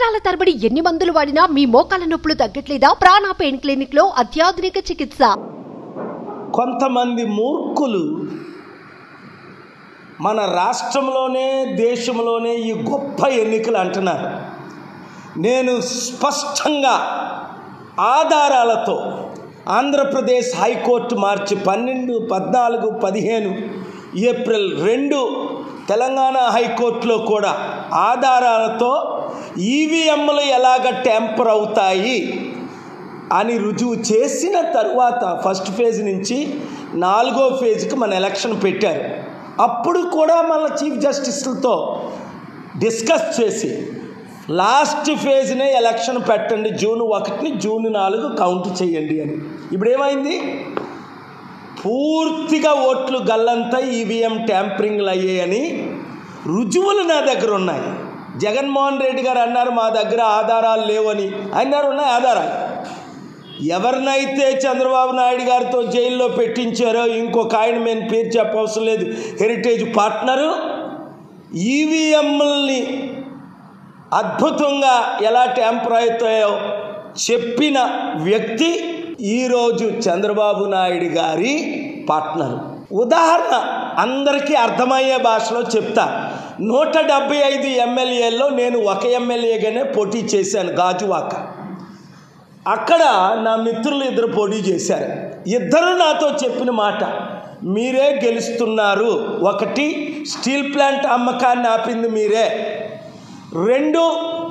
సంవత్సరాల తరబడి ఎన్ని మందులు వాడినా మీ మోకాల నొప్పులు తగ్గట్లేదా ప్రాణ పెయిన్ క్లినిక్ లో అత్యాధునిక చికిత్స కొంతమంది మూర్ఖులు మన రాష్ట్రంలోనే దేశంలోనే ఈ గొప్ప ఎన్నికలు అంటున్నారు నేను స్పష్టంగా ఆధారాలతో ఆంధ్రప్రదేశ్ హైకోర్టు మార్చి పన్నెండు పద్నాలుగు పదిహేను ఏప్రిల్ రెండు తెలంగాణ హైకోర్టులో కూడా ఆధారాలతో ఈవీఎంలు ఎలాగ ట్యాంపర్ అవుతాయి అని రుజువు చేసిన తర్వాత ఫస్ట్ ఫేజ్ నుంచి నాలుగో ఫేజ్కి మన ఎలక్షన్ పెట్టారు అప్పుడు కూడా మన చీఫ్ జస్టిస్లతో డిస్కస్ చేసి లాస్ట్ ఫేజ్నే ఎలక్షన్ పెట్టండి జూన్ ఒకటిని జూన్ నాలుగు కౌంట్ చేయండి అని ఇప్పుడు ఏమైంది పూర్తిగా ఓట్లు గల్లంతా ఈవీఎం ట్యాంపరింగ్లు అయ్యాయని రుజువులు నా దగ్గర ఉన్నాయి జగన్మోహన్ రెడ్డి గారు అన్నారు మా దగ్గర ఆధారాలు లేవని ఆయన దగ్గర ఉన్నాయి ఆధారాలు ఎవరినైతే చంద్రబాబు నాయుడు గారితో జైల్లో పెట్టించారో ఇంకొక ఆయన మేము పేరు చెప్పవసరం లేదు హెరిటేజ్ పార్ట్నరు ఈవీఎంల్ని అద్భుతంగా ఎలా ట్యాంపర్ అవుతాయో చెప్పిన వ్యక్తి ఈరోజు చంద్రబాబు నాయుడు గారి పార్ట్నర్ ఉదాహరణ అందరికీ అర్థమయ్యే భాషలో చెప్తా నూట డెబ్బై ఐదు ఎమ్మెల్యేల్లో నేను ఒక ఎమ్మెల్యేగానే పోటీ చేశాను గాజువాక అక్కడ నా మిత్రులు ఇద్దరు పోటీ చేశారు ఇద్దరు నాతో చెప్పిన మాట మీరే గెలుస్తున్నారు ఒకటి స్టీల్ ప్లాంట్ అమ్మకాన్ని ఆపింది మీరే రెండు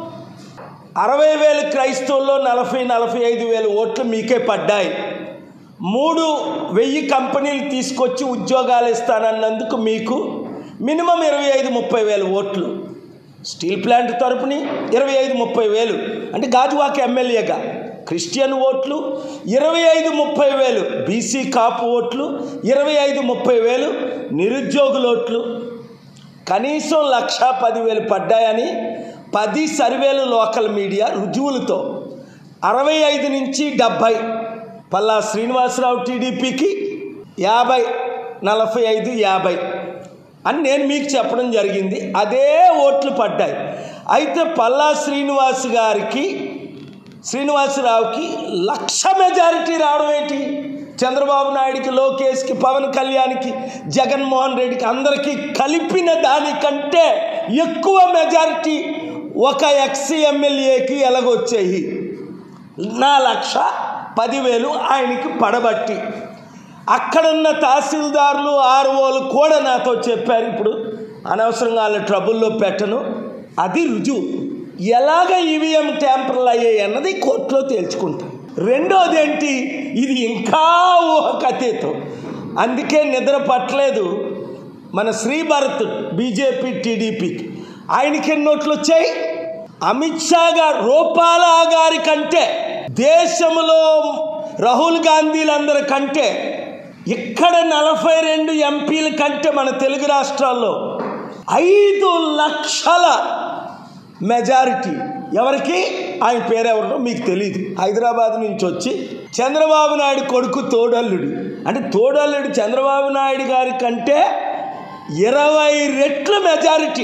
అరవై వేలు క్రైస్తవుల్లో నలభై నలభై ఐదు వేలు ఓట్లు మీకే పడ్డాయి మూడు వెయ్యి కంపెనీలు తీసుకొచ్చి ఉద్యోగాలు ఇస్తానన్నందుకు మీకు మినిమం ఇరవై ఐదు ముప్పై వేలు ఓట్లు స్టీల్ ప్లాంట్ తరపుని ఇరవై ఐదు ముప్పై వేలు అంటే గాజువాక ఎమ్మెల్యేగా క్రిస్టియన్ ఓట్లు ఇరవై ఐదు ముప్పై వేలు బీసీ కాపు ఓట్లు ఇరవై ఐదు ముప్పై వేలు నిరుద్యోగుల ఓట్లు కనీసం లక్ష పదివేలు పడ్డాయని పది సర్వేలు లోకల్ మీడియా రుజువులతో అరవై ఐదు నుంచి డెబ్భై పల్లా శ్రీనివాసరావు టీడీపీకి యాభై నలభై ఐదు యాభై అని నేను మీకు చెప్పడం జరిగింది అదే ఓట్లు పడ్డాయి అయితే పల్లా శ్రీనివాస్ గారికి శ్రీనివాసరావుకి లక్ష మెజారిటీ రావడం ఏంటి చంద్రబాబు నాయుడికి లోకేష్కి పవన్ కళ్యాణ్కి జగన్మోహన్ రెడ్డికి అందరికీ కలిపిన దానికంటే ఎక్కువ మెజారిటీ ఒక ఎక్స్ ఎమ్మెల్యేకి ఎలాగొచ్చాయి నా లక్ష పదివేలు ఆయనకి పడబట్టి అక్కడున్న తహసీల్దారులు ఆర్ఓలు కూడా నాతో చెప్పారు ఇప్పుడు అనవసరంగా వాళ్ళ ట్రబుల్లో పెట్టను అది రుజువు ఎలాగ ఈవీఎం ట్యాంపర్లు అయ్యాయి అన్నది కోర్టులో తేల్చుకుంటాం రెండోది ఏంటి ఇది ఇంకా ఊహకు అతీతం అందుకే నిద్ర పట్టలేదు మన శ్రీభరత్ బీజేపీ టీడీపీకి ఆయనకి ఎన్ని నోట్లు వచ్చాయి అమిత్ షా గారు రూపాలా గారి కంటే దేశంలో రాహుల్ గాంధీలందరి కంటే ఇక్కడ నలభై రెండు ఎంపీల కంటే మన తెలుగు రాష్ట్రాల్లో ఐదు లక్షల మెజారిటీ ఎవరికి ఆయన పేరెవరో మీకు తెలియదు హైదరాబాద్ నుంచి వచ్చి చంద్రబాబు నాయుడు కొడుకు తోడల్లుడు అంటే తోడల్లుడు చంద్రబాబు నాయుడు గారి కంటే ఇరవై రెట్లు మెజారిటీ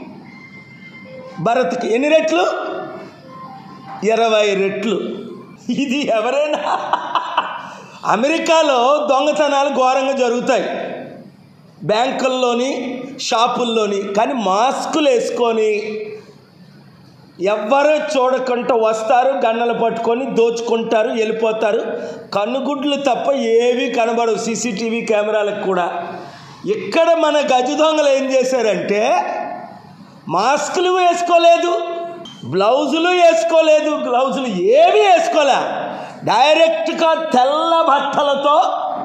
భరత్కి ఎన్ని రెట్లు ఇరవై రెట్లు ఇది ఎవరైనా అమెరికాలో దొంగతనాలు ఘోరంగా జరుగుతాయి బ్యాంకుల్లోని షాపుల్లోని కానీ మాస్కులు వేసుకొని ఎవ్వరూ చూడకుండా వస్తారు గన్నలు పట్టుకొని దోచుకుంటారు వెళ్ళిపోతారు కన్నుగుడ్లు తప్ప ఏవి కనబడవు సీసీటీవీ కెమెరాలకు కూడా ఇక్కడ మన గజ దొంగలు ఏం చేశారంటే మాస్కులు వేసుకోలేదు బ్లౌజులు వేసుకోలేదు గ్లౌజులు ఏవి వేసుకోలే డైరెక్ట్గా తెల్ల బట్టలతో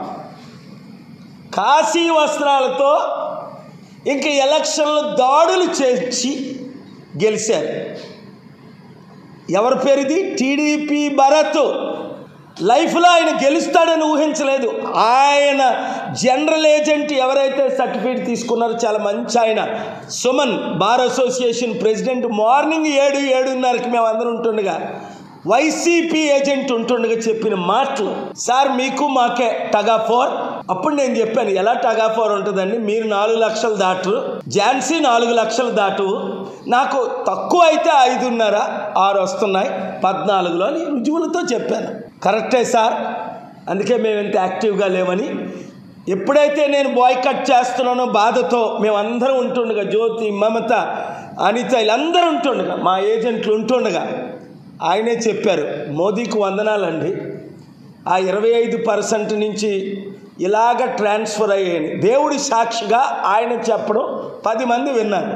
కాశీ వస్త్రాలతో ఇంక ఎలక్షన్లు దాడులు చేసి గెలిచారు ఎవరి పేరుది టీడీపీ భరత్ లైఫ్లో ఆయన గెలుస్తాడని ఊహించలేదు ఆయన జనరల్ ఏజెంట్ ఎవరైతే సర్టిఫికేట్ తీసుకున్నారో చాలా మంచి ఆయన Suman bar association president morning ఏడు ఏడున్నరకి మేము అందరం ఉంటుండగా వైసీపీ ఏజెంట్ ఉంటుండగా చెప్పిన మాటలు సార్ మీకు మాకే టగా ఫోర్ అప్పుడు నేను చెప్పాను ఎలా టగాఫోర్ ఉంటుందండి మీరు నాలుగు లక్షలు దాటు ఝాన్సీ నాలుగు లక్షలు దాటు నాకు తక్కువ అయితే ఐదున్నర ఆరు వస్తున్నాయి పద్నాలుగులో అని రుజువులతో చెప్పాను కరెక్టే సార్ అందుకే మేము ఇంత యాక్టివ్గా లేవని ఎప్పుడైతే నేను బాయ్ కట్ చేస్తున్నానో బాధతో మేమందరం ఉంటుండగా జ్యోతి మమత అనిత వీళ్ళందరూ ఉంటుండగా మా ఏజెంట్లు ఉంటుండగా ఆయనే చెప్పారు మోదీకి వందనాలండి ఆ ఇరవై ఐదు పర్సెంట్ నుంచి ఇలాగ ట్రాన్స్ఫర్ అయ్యాయని దేవుడి సాక్షిగా ఆయన చెప్పడం పది మంది విన్నారు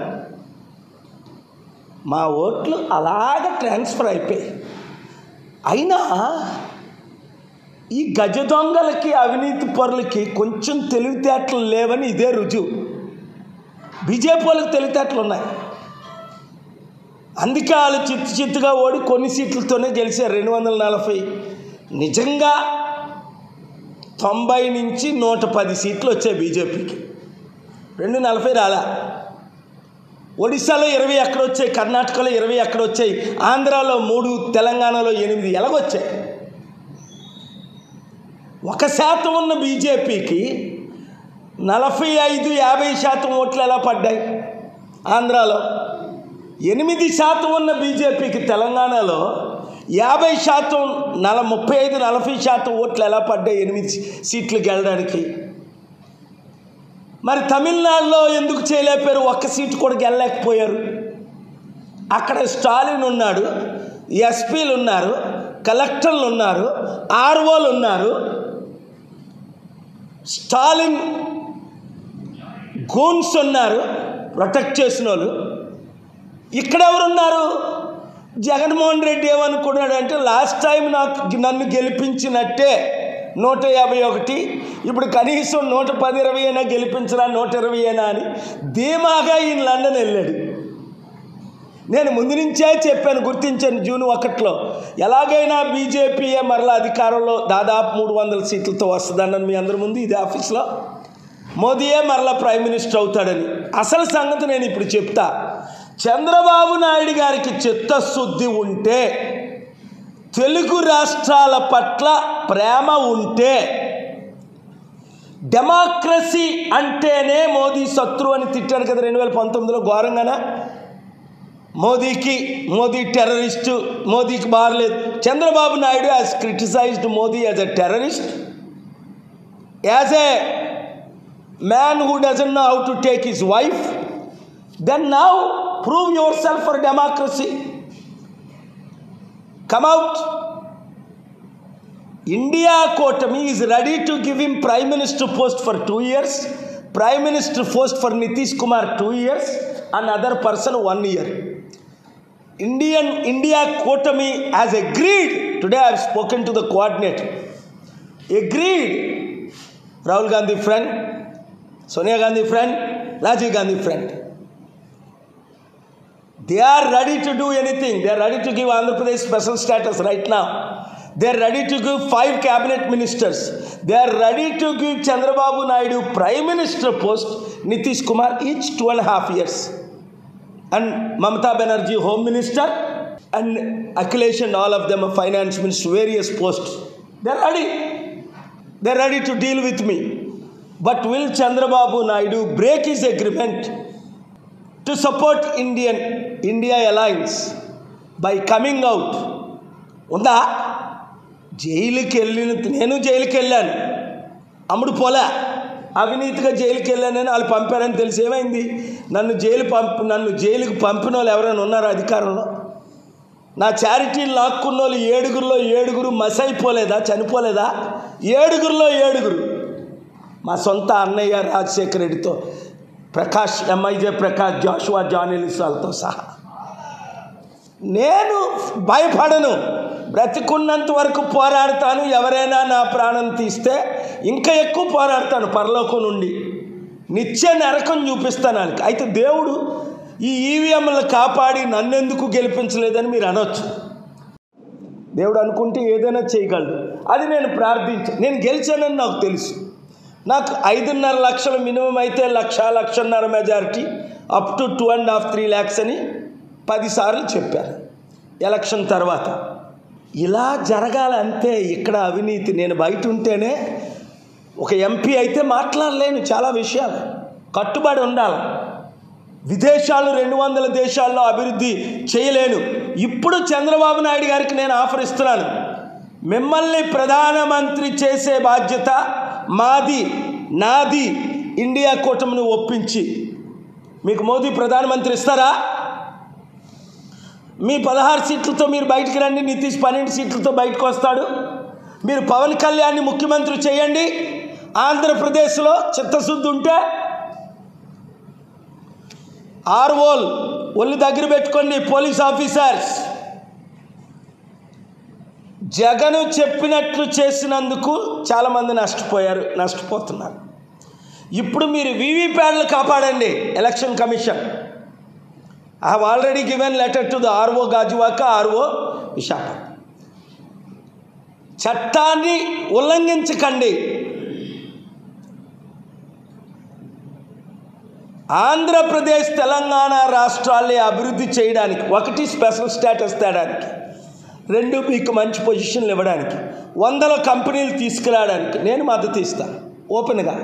మా ఓట్లు అలాగ ట్రాన్స్ఫర్ అయిపోయాయి అయినా ఈ గజ దొంగలకి అవినీతి పరులకి కొంచెం తెలివితేటలు లేవని ఇదే రుజువు బీజేపీ వాళ్ళకి తెలివితేటలు ఉన్నాయి అందుకే వాళ్ళు చిత్తు చిత్తుగా ఓడి కొన్ని సీట్లతోనే గెలిచారు రెండు వందల నలభై నిజంగా తొంభై నుంచి నూట పది సీట్లు వచ్చాయి బీజేపీకి రెండు నలభై రాలా ఒడిశాలో ఇరవై ఎక్కడ వచ్చాయి కర్ణాటకలో ఇరవై ఎక్కడ వచ్చాయి ఆంధ్రాలో మూడు తెలంగాణలో ఎనిమిది ఎలాగొచ్చాయి ఒక శాతం ఉన్న బీజేపీకి నలభై ఐదు యాభై శాతం ఓట్లు ఎలా పడ్డాయి ఆంధ్రాలో ఎనిమిది శాతం ఉన్న బీజేపీకి తెలంగాణలో యాభై శాతం నల ముప్పై ఐదు నలభై శాతం ఓట్లు ఎలా పడ్డాయి ఎనిమిది సీట్లు గెలడానికి మరి తమిళనాడులో ఎందుకు చేయలేకపోయారు ఒక్క సీటు కూడా గెలలేకపోయారు అక్కడ స్టాలిన్ ఉన్నాడు ఎస్పీలు ఉన్నారు కలెక్టర్లు ఉన్నారు ఆర్ఓలు ఉన్నారు స్టాలిన్ గూన్స్ ఉన్నారు ప్రొటెక్ట్ చేసిన వాళ్ళు ఇక్కడ ఎవరున్నారు జగన్మోహన్ రెడ్డి ఏమనుకున్నాడు అంటే లాస్ట్ టైం నాకు నన్ను గెలిపించినట్టే నూట యాభై ఒకటి ఇప్పుడు కనీసం నూట పది ఇరవై అయినా గెలిపించరా నూట ఇరవై అయినా అని ధీమాగా ఈయన లండన్ వెళ్ళాడు నేను ముందు నుంచే చెప్పాను గుర్తించాను జూన్ ఒకటిలో ఎలాగైనా బీజేపీయే మరలా అధికారంలో దాదాపు మూడు వందల సీట్లతో వస్తుందన్నాను మీ అందరి ముందు ఇది ఆఫీస్లో మోదీయే మరలా ప్రైమ్ మినిస్టర్ అవుతాడని అసలు సంగతి నేను ఇప్పుడు చెప్తా చంద్రబాబు నాయుడు గారికి చిత్తశుద్ధి ఉంటే తెలుగు రాష్ట్రాల పట్ల ప్రేమ ఉంటే డెమోక్రసీ అంటేనే మోదీ శత్రువు అని తిట్టాడు కదా రెండు వేల పంతొమ్మిదిలో ఘోరంగానా మోదీకి మోదీ టెర్రరిస్టు మోదీకి బారలేదు Chandrababu Naidu has criticized Modi as a terrorist as a man who doesn't know how to take his wife then now prove yourself for democracy come out India కూటమి is ready to give him prime minister post for two years prime minister post for Nitish Kumar two years and other person one year Indian India కూటమి has agreed today I spoken to the coordinator agreed Rahul Gandhi friend Sonia Gandhi friend Rajiv Gandhi friend they are ready to do anything they are ready to give andhra pradesh special status right now they are ready to give five cabinet ministers they are ready to give chandrababu naidu prime minister post nitish kumar each two and a half years and mamata banerjee home minister and akhilesh and all of them are finance minister various posts they are ready they are ready to deal with me but will chandrababu naidu break his agreement to support Indian India alliance by coming out ఉందా జైలుకి వెళ్ళిన నేను జైలుకి వెళ్ళాను అమ్ముడు పోలే అవినీతిగా జైలుకి వెళ్ళానని వాళ్ళు పంపారని తెలిసి ఏమైంది నన్ను జైలు పంపి నన్ను జైలుకి పంపిన వాళ్ళు ఎవరైనా ఉన్నారా అధికారంలో నా చారిటీలు లాక్కున్న వాళ్ళు ఏడుగురిలో ఏడుగురు మస్ అయిపోలేదా చనిపోలేదా ఏడుగురిలో ఏడుగురు మా సొంత అన్నయ్య రాజశేఖర రెడ్డితో ప్రకాష్ ఎంఐజే ప్రకాష్ జాషువా జాన్ ఎలిసాలతో సహా నేను భయపడను బ్రతికున్నంత వరకు పోరాడతాను ఎవరైనా నా ప్రాణం తీస్తే ఇంకా ఎక్కువ పోరాడతాను పరలోకం నుండి నిత్య నరకం చూపిస్తాను వాళ్ళకి అయితే దేవుడు ఈ ఈవీఎంలు కాపాడి నన్నెందుకు గెలిపించలేదని మీరు అనొచ్చు దేవుడు అనుకుంటే ఏదైనా చేయగలడు అది నేను ప్రార్థించ నేను గెలిచానని నాకు తెలుసు నాకు ఐదున్నర లక్షల మినిమం అయితే లక్ష లక్షన్నర majority up to two and half three lakhs అని పదిసార్లు చెప్పారు ఎలక్షన్ తర్వాత ఇలా జరగాలంటే ఇక్కడ అవినీతి నేను బయట ఉంటేనే ఒక ఎంపీ అయితే మాట్లాడలేను చాలా విషయాలు కట్టుబడి ఉండాలి విదేశాలు రెండు వందల దేశాల్లో అభివృద్ధి చేయలేను ఇప్పుడు చంద్రబాబు నాయుడు గారికి నేను ఆఫర్ ఇస్తున్నాను మిమ్మల్ని ప్రధానమంత్రి చేసే బాధ్యత మాది నాది ఇండియా కూటమిని ఒప్పించి మీకు మోదీ ప్రధానమంత్రి ఇస్తారా మీ పదహారు సీట్లతో మీరు బయటికి రండి నితీష్ పన్నెండు సీట్లతో బయటకు వస్తాడు మీరు పవన్ కళ్యాణ్ని ముఖ్యమంత్రి చేయండి ఆంధ్రప్రదేశ్లో చిత్తశుద్ధి ఉంటే ఆర్ఓల్ ఒళ్ళు దగ్గర పెట్టుకోండి పోలీస్ ఆఫీసర్స్ జగను చెప్పినట్లు చేసినందుకు చాలామంది నష్టపోయారు నష్టపోతున్నారు ఇప్పుడు మీరు వీవీప్యాడ్లు కాపాడండి election commission I have already given letter to the RO Gajuwaka RO Visakha చట్టాన్ని ఉల్లంఘించకండి ఆంధ్రప్రదేశ్ తెలంగాణ రాష్ట్రాల్ని అభివృద్ధి చేయడానికి ఒకటి స్పెషల్ స్టేటస్ తేడానికి రెండు మీకు మంచి పొజిషన్లు ఇవ్వడానికి వందల కంపెనీలు తీసుకురావడానికి నేను మద్దతు ఇస్తాను ఓపెన్గా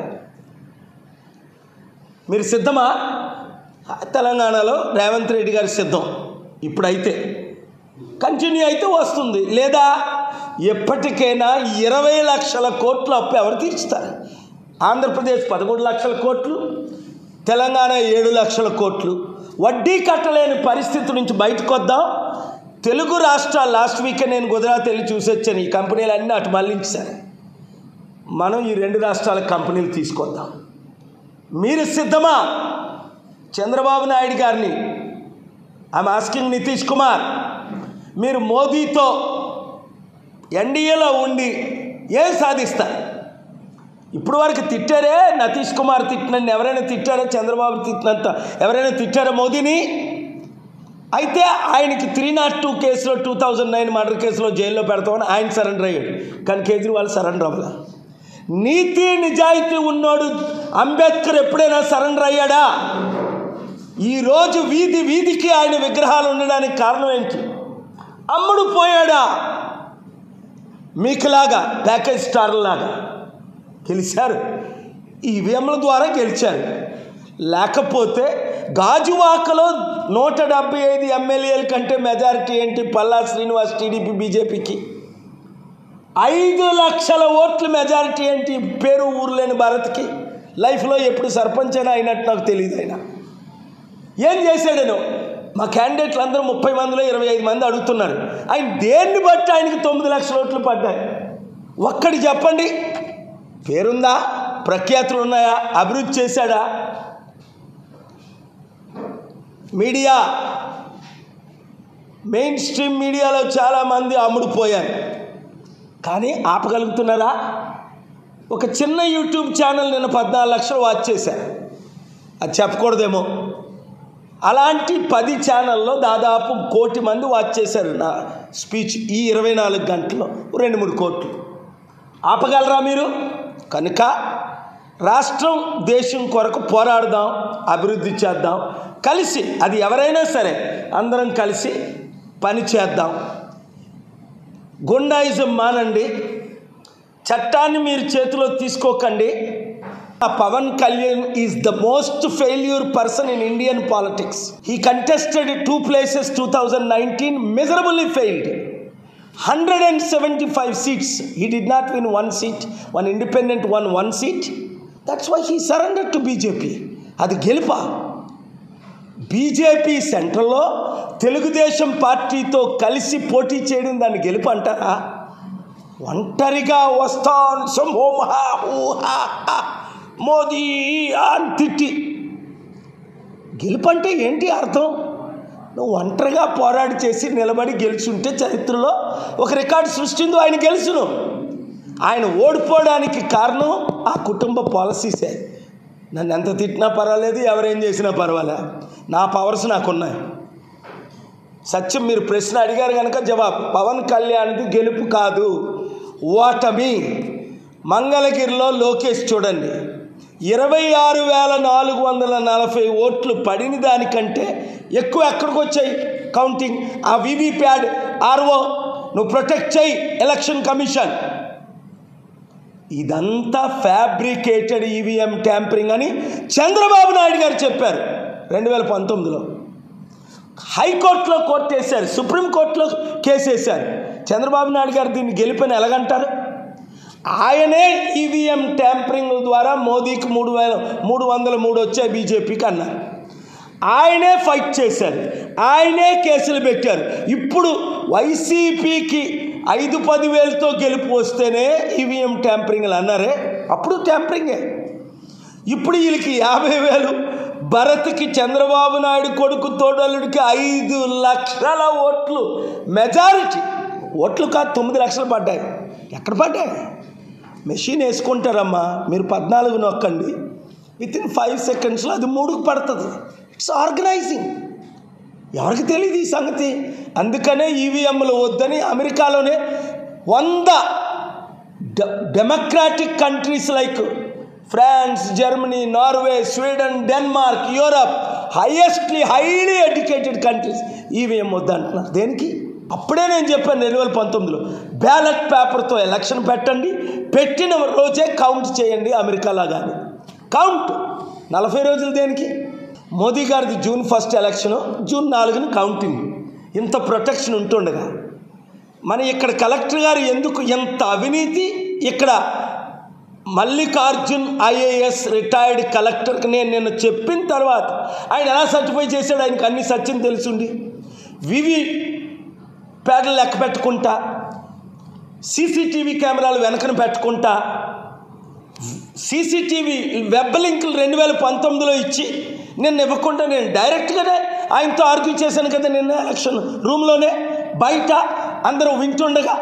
మీరు సిద్ధమా తెలంగాణలో రేవంత్ రెడ్డి గారి సిద్ధం ఇప్పుడైతే కంటిన్యూ అయితే వస్తుంది లేదా ఎప్పటికైనా ఇరవై లక్షల కోట్ల అప్పు ఎవరు తీర్చుతారు ఆంధ్రప్రదేశ్ పదమూడు లక్షల కోట్లు తెలంగాణ ఏడు లక్షల కోట్లు వడ్డీ కట్టలేని పరిస్థితి నుంచి బయటకు వద్దాం తెలుగు రాష్ట్రాలు లాస్ట్ వీక్ నేను గుజరాత్ వెళ్ళి చూసి వచ్చాను ఈ కంపెనీలు అన్నీ అటు మళ్ళించారు మనం ఈ రెండు రాష్ట్రాల కంపెనీలు తీసుకొద్దాం మీరు సిద్ధమా చంద్రబాబు నాయుడు గారిని ఐఎమ్ ఆస్కింగ్ నితీష్ కుమార్ మీరు మోదీతో ఎన్డీఏలో ఉండి ఏం సాధిస్తారు ఇప్పుడు వరకు తిట్టారే నితీష్ కుమార్ తిట్టినని ఎవరైనా తిట్టారా చంద్రబాబు తిట్టినంత ఎవరైనా తిట్టారా మోదీని అయితే ఆయనకి త్రీ నాట్ టూ కేసులో టూ థౌజండ్ నైన్ మర్డర్ కేసులో జైల్లో పెడతామని ఆయన సరెండర్ అయ్యాడు కానీ కేజ్రీవాల్ సరెండర్ అవ్వలే నీతి నిజాయితీ ఉన్నోడు అంబేద్కర్ ఎప్పుడైనా సరెండర్ అయ్యాడా ఈరోజు వీధి వీధికి ఆయన విగ్రహాలు ఉండడానికి కారణం ఏంటి అమ్ముడు పోయాడా మీకులాగా ప్యాకేజ్ స్టార్లాగా గెలిచారు ఈవీఎంల ద్వారా గెలిచారు లేకపోతే గాజువాకలో నూట డెబ్బై ఐదు ఎమ్మెల్యేల కంటే మెజారిటీ ఏంటి పల్లా శ్రీనివాస్ టీడీపీ బీజేపీకి ఐదు లక్షల ఓట్ల మెజారిటీ ఏంటి పేరు ఊరు లేని భారత్కి లైఫ్లో ఎప్పుడు సర్పంచ్ అయినా అయినట్టు నాకు తెలియదు ఆయన ఏం చేశాడను మా క్యాండిడేట్లు అందరూ ముప్పై మందిలో ఇరవై ఐదు మంది అడుగుతున్నారు ఆయన దేన్ని బట్టి ఆయనకి తొమ్మిది లక్షల ఓట్లు పడ్డాయి ఒక్కటి చెప్పండి పేరుందా ప్రఖ్యాతులు ఉన్నాయా అభివృద్ధి చేశాడా మీడియా మెయిన్ స్ట్రీమ్ మీడియాలో చాలామంది అమ్ముడుపోయారు కానీ ఆపగలుగుతున్నారా ఒక చిన్న యూట్యూబ్ ఛానల్ నిన్న పద్నాలుగు లక్షలు వాచ్ చేశారు అది చెప్పకూడదేమో అలాంటి పది ఛానల్లో దాదాపు కోటి మంది వాచ్ చేశారు నా స్పీచ్ ఈ ఇరవై నాలుగు గంటల్లో రెండు మూడు కోట్లు ఆపగలరా మీరు కనుక రాష్ట్రం దేశం కొరకు పోరాడదాం అభివృద్ధి చేద్దాం కలిసి అది ఎవరైనా సరే అందరం కలిసి పని చేద్దాం గుండాయిజం మానండి చట్టాన్ని మీరు చేతిలో తీసుకోకండి ఆ Pawan Kalyan is the most failure person in Indian politics he contested two places two thousand nineteen miserably failed hundred and seventy five seats he did not win one seat one independent one one seat that's why he surrender to BJP అది గెలుపా BJP సెంట్రల్లో తెలుగుదేశం పార్టీతో కలిసి పోటీ చేయడం దాన్ని గెలుపు అంటారా ఒంటరిగా వస్తాను శంభోమహా ఊహా హా, మోదీ అని తిట్టి గెలుపు అంటే ఏంటి అర్థం నువ్వు ఒంటరిగా పోరాడి చేసి నిలబడి గెలుచుంటే చరిత్రలో ఒక రికార్డు సృష్టిందో ఆయన గెలుచును ఆయన ఓడిపోవడానికి కారణం ఆ కుటుంబ పాలసీసే నన్ను ఎంత తిట్టినా పర్వాలేదు ఎవరేం చేసినా పర్వాలే నా పవర్స్ నాకున్నాయి సత్యం మీరు ప్రశ్న అడిగారు కనుక జవాబు పవన్ కళ్యాణ్ది గెలుపు కాదు ఓటమి మంగళగిరిలో లోకేష్ చూడండి ఇరవై ఆరు వేల నాలుగు వందల నలభై ఓట్లు పడిన దానికంటే ఎక్కువ ఎక్కడికి వచ్చాయి కౌంటింగ్ ఆ వీవీప్యాడ్ ఆర్ఓ నువ్వు ప్రొటెక్ట్ చేయి ఎలక్షన్ కమిషన్ ఇదంతా ఫ్యాబ్రికేటెడ్ ఈవీఎం ట్యాంపరింగ్ అని చంద్రబాబు నాయుడు గారు చెప్పారు రెండు వేల పంతొమ్మిదిలో హైకోర్టులో కోర్టు వేశారు సుప్రీంకోర్టులో కేసు వేశారు చంద్రబాబు నాయుడు గారు దీన్ని గెలిపని ఎలాగంటారు ఆయనే ఈవీఎం ట్యాంపరింగ్ ద్వారా మోదీకి మూడు వేల మూడు వందల మూడు వచ్చాయి బీజేపీకి అన్నారు ఆయనే ఫైట్ చేశారు ఆయనే కేసులు పెట్టారు ఇప్పుడు వైసీపీకి ఐదు పది వేలతో గెలుపు వస్తేనే ఈవీఎం ట్యాంపరింగ్లు అన్నారే అప్పుడు ట్యాంపరింగే ఇప్పుడు వీళ్ళకి యాభై వేలు భరత్కి చంద్రబాబు నాయుడు కొడుకు తోడలుడికి ఐదు లక్షల ఓట్లు మెజారిటీ ఓట్లు కాదు తొమ్మిది లక్షలు పడ్డాయి ఎక్కడ పడ్డాయి మెషిన్ వేసుకుంటారమ్మా మీరు పద్నాలుగు నొక్కండి విత్ ఇన్ ఫైవ్ సెకండ్స్లో అది మూడుకు పడుతుంది ఇట్స్ ఆర్గనైజింగ్ ఎవరికి తెలియదు ఈ సంగతి అందుకనే ఈవీఎంలు వద్దని అమెరికాలోనే వంద d- democratic countries like France Germany Norway Sweden Denmark Europe highestly highly educated countries EVM వద్దంటున్నారు దేనికి అప్పుడే నేను చెప్పాను రెండు వేల పంతొమ్మిదిలో బ్యాలెట్ పేపర్తో ఎలక్షన్ పెట్టండి పెట్టిన రోజే కౌంట్ చేయండి అమెరికాలో కానీ కౌంట్ నలభై రోజులు దేనికి మోదీ గారిది జూన్ ఫస్ట్ ఎలక్షను జూన్ నాలుగున కౌంటింగ్ ఇంత ప్రొటెక్షన్ ఉంటుండగా మన ఇక్కడ కలెక్టర్ గారు ఎందుకు ఎంత అవినీతి ఇక్కడ మల్లికార్జున్ ఐఏఎస్ రిటైర్డ్ కలెక్టర్కి నేను నిన్న చెప్పిన తర్వాత ఆయన ఎలా సర్టిఫై చేశాడు ఆయనకు అన్ని సత్యం తెలుసుండి వివి పేడలు లెక్క పెట్టుకుంటా సీసీటీవీ కెమెరాలు వెనకన పెట్టుకుంటా సీసీటీవీ వెబ్ లింకులు రెండు వేల పంతొమ్మిదిలో ఇచ్చి నిన్న ఇవ్వకుండా నేను డైరెక్ట్గానే ఆయనతో ఆర్గ్యూ చేశాను కదా నిన్న ఎలక్షన్ రూమ్లోనే బయట అందరూ వింటుండగా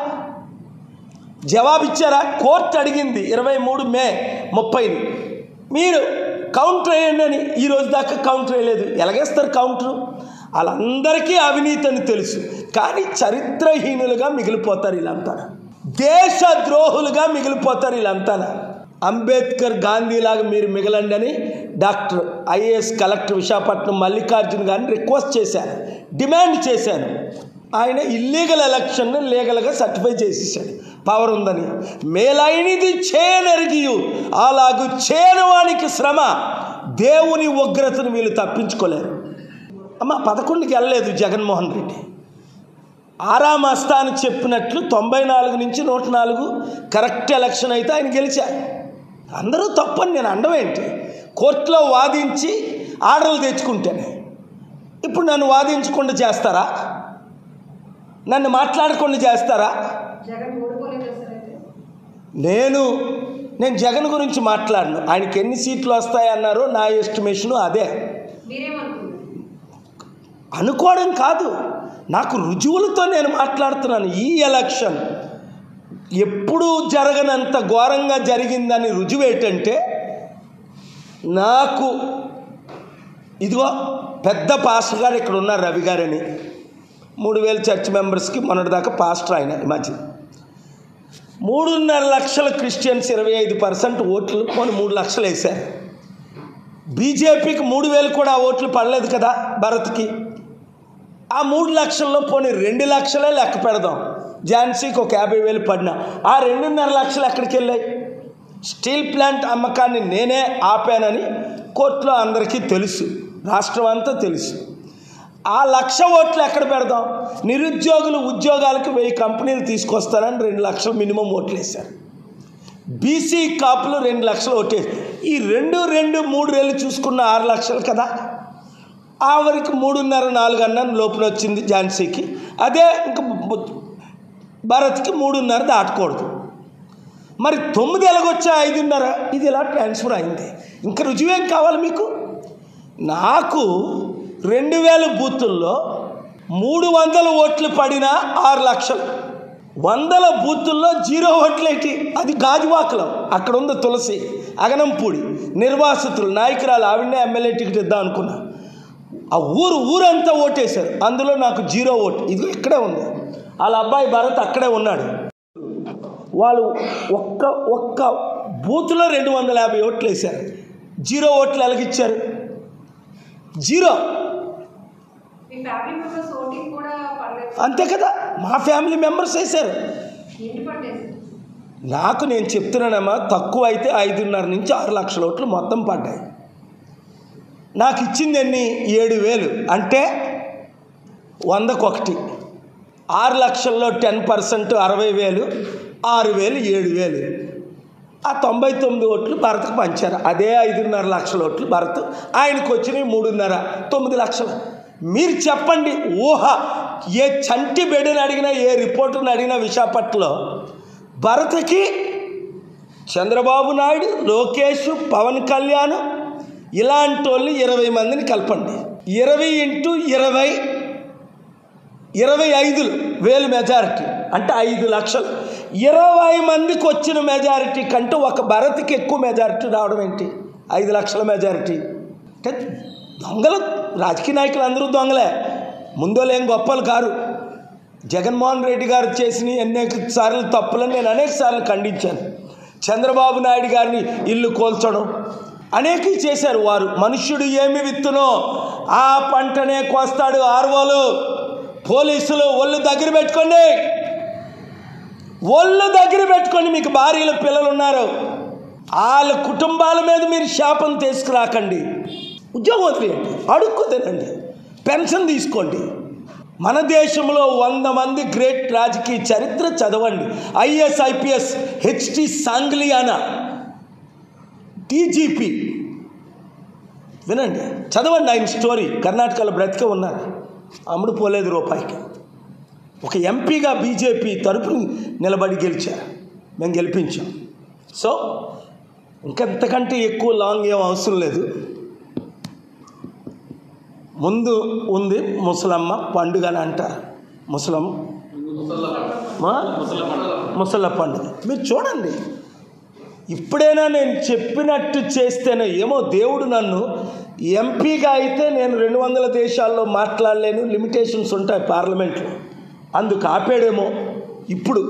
జవాబిచ్చారా కోర్టు అడిగింది ఇరవై మూడు మే ముప్పైని మీరు కౌంటర్ వేయండి అని ఈ రోజు దాకా కౌంటర్ వేయలేదు ఎలాగేస్తారు కౌంటరు వాళ్ళందరికీ అవినీతి అని తెలుసు కానీ చరిత్రహీనులుగా మిగిలిపోతారు వీళ్ళంతా దేశ ద్రోహులుగా మిగిలిపోతారు వీళ్ళంతా అంబేద్కర్ గాంధీలాగా మీరు మిగలండి అని doctor IAS collector Visakhapatnam Mallikarjun గారిని రిక్వెస్ట్ చేశాను డిమాండ్ చేశాను ఆయన ఇల్లీగల్ ఎలక్షన్ని లీగల్గా సర్టిఫై చేసేసాడు పవర్ ఉందని మేలైనది చేయనరిగియు అలాగు చేయనివానికి శ్రమ దేవుని ఉగ్రతను వీళ్ళు తప్పించుకోలేరు అమ్మ పదకొండుకి వెళ్ళలేదు జగన్మోహన్ రెడ్డి ఆరామ అని చెప్పినట్లు తొంభై నాలుగు నుంచి నూట నాలుగు కరెక్ట్ ఎలక్షన్ అయితే ఆయన గెలిచారు అందరూ తప్పని నేను అండమేంటి కోర్టులో వాదించి ఆర్డర్లు తెచ్చుకుంటేనే ఇప్పుడు నన్ను వాదించకుండా చేస్తారా నన్ను మాట్లాడకుండా చేస్తారా జగన్ ఓడిపోలేదు సార్ అయితే నేను నేను జగన్ గురించి మాట్లాడను ఆయనకి ఎన్ని సీట్లు వస్తాయన్నారో నా ఎస్టిమేషను అదే మీరేమనుకున్నారు అనుకోవడం కాదు నాకు రుజువులతో నేను మాట్లాడుతున్నాను ఈ ఎలక్షన్ ఎప్పుడూ జరగనంత ఘోరంగా జరిగిందని రుజువు ఏంటంటే నాకు ఇదిగో పెద్ద పాస్టర్ గారు ఇక్కడ ఉన్నారు రవి గారని మూడు వేల చర్చ్ మెంబర్స్కి మొన్నటిదాకా పాస్టర్ ఆయన ఈ మధ్య మూడున్నర లక్షల క్రిస్టియన్స్ ఇరవై ఐదు పర్సెంట్ ఓట్లు పోనీ మూడు లక్షలు వేశారు బీజేపీకి మూడు వేలు కూడా ఓట్లు పడలేదు కదా భరత్కి ఆ మూడు లక్షల్లో పోనీ రెండు లక్షలే లెక్క పెడదాం ఝాన్సీకి ఒక యాభై వేలు పడినా ఆ రెండున్నర లక్షలు ఎక్కడికి వెళ్ళాయి స్టీల్ ప్లాంట్ అమ్మకాన్ని నేనే ఆపానని కోర్టులో అందరికీ తెలుసు రాష్ట్రం అంతా తెలుసు ఆ లక్ష ఓట్లు ఎక్కడ పెడదాం నిరుద్యోగులు ఉద్యోగాలకు వెయ్యి కంపెనీలు తీసుకొస్తారని రెండు లక్షలు మినిమం ఓట్లు వేశారు బీసీ కాపులు రెండు లక్షలు ఓటేసి ఈ రెండు రెండు మూడు వేలు చూసుకున్న ఆరు లక్షలు కదా ఆవిరికి మూడున్నర నాలుగు అన్న లోపల వచ్చింది ఝాన్సీకి అదే ఇంక బు- భరత్కి మూడున్నర దాటకూడదు మరి తొమ్మిది ఎలాగొచ్చా ఐదున్నర ఇది ఇలా ట్రాన్స్ఫర్ అయింది ఇంకా రుజువేం కావాలి మీకు నాకు రెండు వేల బూతుల్లో మూడు వందల ఓట్లు పడిన ఆరు లక్షలు వందల బూతుల్లో జీరో ఓట్లేటి అది గాజువాకలో అక్కడ ఉంది తులసి అగనంపూడి నిర్వాసితులు నాయకురాలు ఆవిడనే ఎమ్మెల్యే టికెట్ ఇద్దాం అనుకున్నా ఆ ఊరు ఊరంతా ఓటేశారు అందులో నాకు జీరో ఓటు ఇది ఇక్కడే ఉంది వాళ్ళ అబ్బాయి భరత్ అక్కడే ఉన్నాడు వాళ్ళు ఒక్క ఒక్క బూత్లో రెండు వందల యాభై ఓట్లు వేశారు జీరో ఓట్లు ఎలాగిచ్చారు జీరో మీ ఫ్యామిలీ మెంబర్స్ ఓటింగ్ కూడా పర్లేదు అంతే కదా మా ఫ్యామిలీ మెంబర్స్ వేశారు ఎన్ని పట్టేసి నాకు నేను చెప్తున్నానమ్మా తక్కువ అయితే ఐదున్నర నుంచి ఆరు లక్షల ఓట్లు మొత్తం పడ్డాయి నాకు ఇచ్చింది ఎన్ని ఏడు వేలు అంటే వందకొకటి ఆరు లక్షల్లో టెన్ పర్సెంట్ అరవై వేలు ఆరు వేలు ఏడు వేలు ఆ తొంభై తొమ్మిది ఓట్లు భరత్కు పంచారు అదే ఐదున్నర లక్షల ఓట్లు భరత్ ఆయనకు వచ్చినాయి మూడున్నర తొమ్మిది లక్షలు మీరు చెప్పండి ఊహ ఏ చంటి బిడ్డని అడిగినా ఏ రిపోర్టర్ని అడిగినా విశాఖపట్నంలో భరత్కి చంద్రబాబు నాయుడు లోకేష్ పవన్ కళ్యాణ్ ఇలాంటి వాళ్ళు ఇరవై మందిని కలపండి ఇరవై ఇంటూ ఇరవై ఇరవై ఐదులు వేలు మెజారిటీ అంటే ఐదు లక్షలు ఇరవై మందికి వచ్చిన మెజారిటీ కంటే ఒక భరత్కి ఎక్కువ మెజారిటీ రావడం ఏంటి ఐదు లక్షల మెజారిటీ అంటే దొంగలు రాజకీయ నాయకులు అందరూ దొంగలే ముందోలేం గొప్పలు కారు జగన్మోహన్ రెడ్డి గారు చేసిన అనేక సార్లు తప్పులను నేను అనేక సార్లు ఖండించాను చంద్రబాబు నాయుడు గారిని ఇల్లు కోల్చడం అనేక చేశారు వారు మనుష్యుడు ఏమి విత్తునో ఆ పంటనే కోస్తాడు ఆర్వోలు పోలీసులు ఒళ్ళు దగ్గర పెట్టుకోండి ఒళ్ళు దగ్గర పెట్టుకొని మీకు భార్యలు పిల్లలు ఉన్నారు వాళ్ళ కుటుంబాల మీద మీరు శాపం తీసుకురాకండి ఉద్యోగం వదిలేయండి అడుక్కు తినండి పెన్షన్ తీసుకోండి మన దేశంలో వంద మంది గ్రేట్ రాజకీయ చరిత్ర చదవండి IS IPS HT Sangliana DGP వినండి చదవండి ఆయన స్టోరీ కర్ణాటకలో బ్రతికే ఉన్నారు అమ్ముడు పోలేదు రూపాయికి ఒక ఎంపీగా బీజేపీ తరపున నిలబడి గెలిచారు మేము గెలిపించాం సో ఇంకంతకంటే ఎక్కువ లాంగ్ ఏం అవసరం లేదు ముందు ఉంది ముసలమ్మ పండుగ అని అంటారు ముసలమ్మ మా? ముసల పండుగ మీరు చూడండి ఇప్పుడైనా నేను చెప్పినట్టు చేస్తేనే ఏమో దేవుడు నన్ను ఎంపీగా అయితే నేను రెండు వందల దేశాల్లో మాట్లాడలేను లిమిటేషన్స్ ఉంటాయి పార్లమెంట్లో అందుకు ఆపేడేమో ఇప్పుడు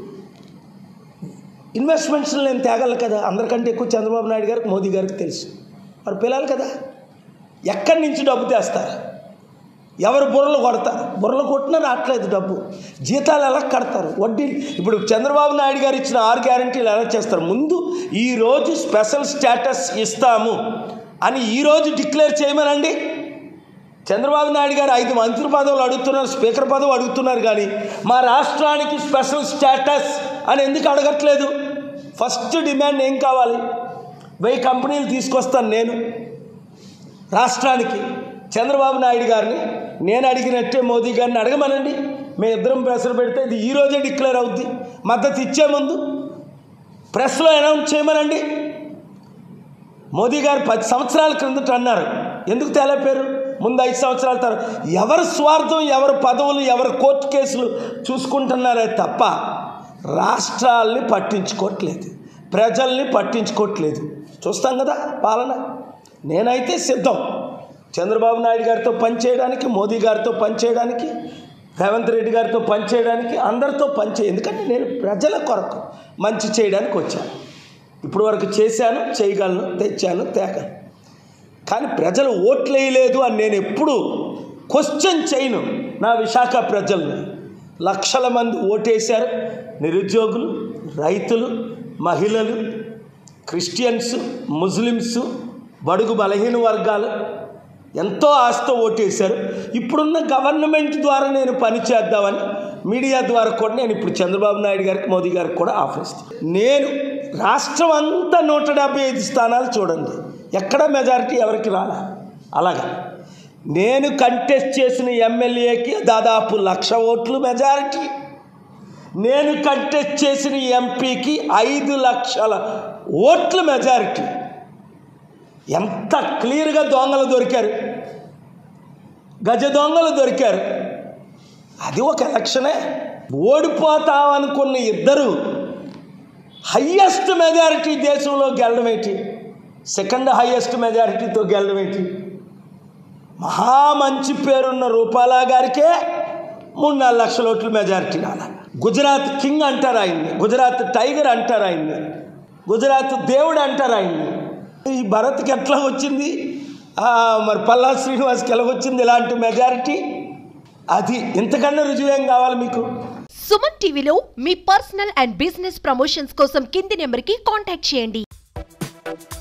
ఇన్వెస్ట్మెంట్స్ నేను తేగలను కదా అందరికంటే ఎక్కువ చంద్రబాబు నాయుడు గారికి మోదీ గారికి తెలుసు మరి పిల్లలు కదా ఎక్కడి నుంచి డబ్బు తెస్తారు ఎవరు బుర్రలు కొడతారు బుర్రలు కొట్టినా రావట్లేదు డబ్బు జీతాలు ఎలా కడతారు వడ్డీ ఇప్పుడు చంద్రబాబు నాయుడు గారు ఇచ్చిన ఆరు గ్యారంటీలు ఎలా చేస్తారు ముందు ఈరోజు స్పెషల్ స్టేటస్ ఇస్తాము అని ఈరోజు డిక్లేర్ చేయమనండి చంద్రబాబు నాయుడు గారు ఐదు మంత్రి పదవులు అడుగుతున్నారు స్పీకర్ పదవి అడుగుతున్నారు కానీ మా రాష్ట్రానికి స్పెషల్ స్టేటస్ అని ఎందుకు అడగట్లేదు ఫస్ట్ డిమాండ్ ఏం కావాలి వెయ్యి కంపెనీలు తీసుకొస్తాను నేను రాష్ట్రానికి చంద్రబాబు నాయుడు గారిని నేను అడిగినట్టే మోదీ గారిని అడగమనండి మేము ఇద్దరం ప్రెస్లు పెడితే ఇది ఈ రోజే డిక్లేర్ అవుద్ది మద్దతు ఇచ్చే ముందు ప్రెస్లో అనౌన్స్ చేయమనండి మోదీ గారు పది సంవత్సరాల క్రిందట అన్నారు ఎందుకు తేలేపారు ముందు ఐదు సంవత్సరాల తర్వాత ఎవరి స్వార్థం ఎవరి పదవులు ఎవరి కోర్టు కేసులు చూసుకుంటున్నారే తప్ప రాష్ట్రాల్ని పట్టించుకోవట్లేదు ప్రజల్ని పట్టించుకోవట్లేదు చూస్తాం కదా పాలన నేనైతే సిద్ధం చంద్రబాబు నాయుడు గారితో పనిచేయడానికి మోదీ గారితో పనిచేయడానికి రేవంత్ రెడ్డి గారితో పనిచేయడానికి అందరితో పనిచే ఎందుకంటే నేను ప్రజల కొరకు మంచి చేయడానికి వచ్చాను ఇప్పుడు వరకు చేశాను చేయగలను తెచ్చాను తేగలను కానీ ప్రజలు ఓట్లు వేయలేదు అని నేను ఎప్పుడు క్వశ్చన్ చేయను నా విశాఖ ప్రజల్ని లక్షల మంది ఓటేశారు నిరుద్యోగులు రైతులు మహిళలు క్రిస్టియన్స్ ముస్లిమ్స్ బడుగు బలహీన వర్గాలు ఎంతో ఆశతో ఓటేశారు ఇప్పుడున్న గవర్నమెంట్ ద్వారా నేను పని చేద్దామని మీడియా ద్వారా కూడా నేను ఇప్పుడు చంద్రబాబు నాయుడు గారికి మోదీ గారికి కూడా ఆఫర్ ఇస్తాను నేను రాష్ట్రం అంతా నూట డెబ్బై ఐదు స్థానాలు చూడండి ఎక్కడ మెజారిటీ ఎవరికి రాలా అలాగా నేను కంటెస్ట్ చేసిన ఎమ్మెల్యేకి దాదాపు లక్ష ఓట్లు మెజారిటీ నేను కంటెస్ట్ చేసిన ఎంపీకి ఐదు లక్షల ఓట్ల మెజారిటీ ఎంత క్లియర్గా దొంగలు దొరికారు గజ దొంగలు దొరికారు అది ఒక ఎలక్షనే ఓడిపోతామనుకున్న ఇద్దరు హయ్యెస్ట్ మెజారిటీ దేశంలో గెలడం ఏంటి సెకండ్ హయ్యెస్ట్ మెజారిటీతో గెలడం ఏంటి మహా మంచి పేరున్న రూపాలా గారికే మూడు నాలుగు లక్షల ఓట్ల మెజారిటీ రాల గుజరాత్ కింగ్ అంటారు ఆయన్ని గుజరాత్ టైగర్ అంటారు ఆయన్ని గుజరాత్ దేవుడు అంటారు ఆయన్ని ఈ భరత్కి ఎట్లా వచ్చింది ఆ, మరి పల్లా శ్రీనివాస్కి ఎలా వచ్చింది ఇలాంటి మెజారిటీ అది ఇంతకన్నా రుజువేం కావాలి మీకు సుమన్ టీవీలో మీ పర్సనల్ అండ్ బిజినెస్ ప్రమోషన్స్ కోసం కింది నెంబర్కి కాంటాక్ట్ చేయండి